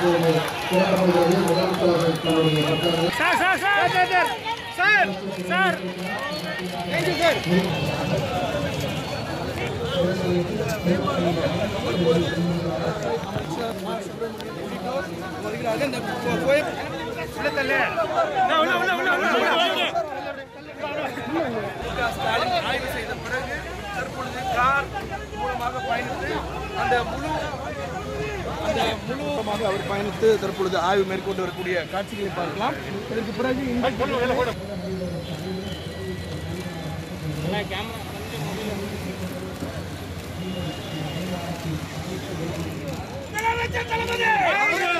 இப்போது திறக்கப்படுகிறது முதலமைச்சர் தன்னுடைய பத்திரங்களை sir sir sir sir sir sir thank you sir வருகிறார்கள் இந்த கோயில் உள்ள தள்ளு உள்ள உள்ள உள்ள உள்ள உள்ள உள்ள ஸ்டாலின் ஆய்வு செய்த பிறகு தற்பொழுது கார் மூலமாக பயணித்து அந்த முழு அந்த முழுவதுமாக அவர் பயணித்து தற்பொழுது ஆய்வு மேற்கொண்டு வரக்கூடிய காட்சிகளை பார்க்கலாம் இதற்கு பிறகு இந்த முதலமைச்சர் தளபதி